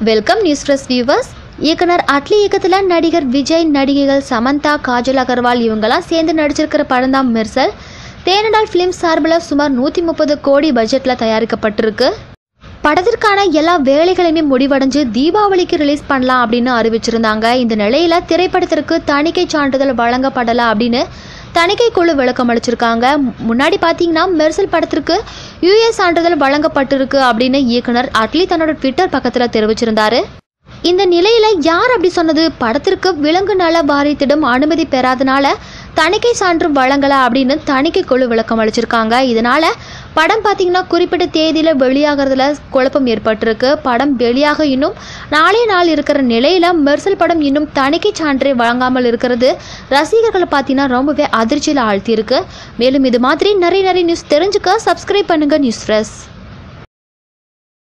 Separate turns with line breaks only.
welcome news press viewers இயக்குனர் அட்லி இயக்கத்தில் நடிகர் விஜய் நடிகைகள் சமந்தா காஜல் அகர்வால் இவங்கெல்லாம் சேர்ந்து நடிச்சிருக்கிற படம் தான் மெர்சல் தேனடால் ஃபிலிம் சார்பில் சுமார் நூற்றி முப்பது கோடி பட்ஜெட்டில் தயாரிக்கப்பட்டிருக்கு படத்திற்கான எல்லா வேலைகளையுமே முடிவடைஞ்சு தீபாவளிக்கு ரிலீஸ் பண்ணலாம் அப்படின்னு அறிவிச்சிருந்தாங்க இந்த நிலையில திரைப்படத்திற்கு தணிக்கை சான்றிதழ் வழங்கப்படலை அப்படின்னு தணிக்கை குழு விளக்கம் அளிச்சிருக்காங்க முன்னாடி பார்த்தீங்கன்னா மெர்சல் படத்திற்கு யூஎஸ் சான்றிதழ் வழங்கப்பட்டிருக்கு அப்படின்னு இயக்குனர் அட்லி தன்னோட ட்விட்டர் பக்கத்தில் தெரிவிச்சிருந்தாரு இந்த நிலையில யார் அப்படி சொன்னது படத்திற்கு விலங்கு நல வாரியத்திடம் அனுமதி பெறாதனால தணிக்கை சான்று வழங்கல அப்படின்னு தணிக்கை குழு விளக்கம் அளிச்சிருக்காங்க இதனால படம் பார்த்தீங்கன்னா குறிப்பிட்ட தேதியில் வெளியாகிறதுல குழப்பம் ஏற்பட்டிருக்கு படம் வெளியாக இன்னும் நாளே நாள் இருக்கிற நிலையில மெர்சல் படம் இன்னும் தணிக்கை சான்றை வழங்காமல் இருக்கிறது ரசிகர்களை பார்த்தீங்கன்னா ரொம்பவே அதிர்ச்சியில் ஆழ்த்தியிருக்கு மேலும் இது மாதிரி நிறைய நிறைய நியூஸ் தெரிஞ்சுக்க சப்ஸ்கிரைப் பண்ணுங்க நியூஸ் ஃப்ரெஷ்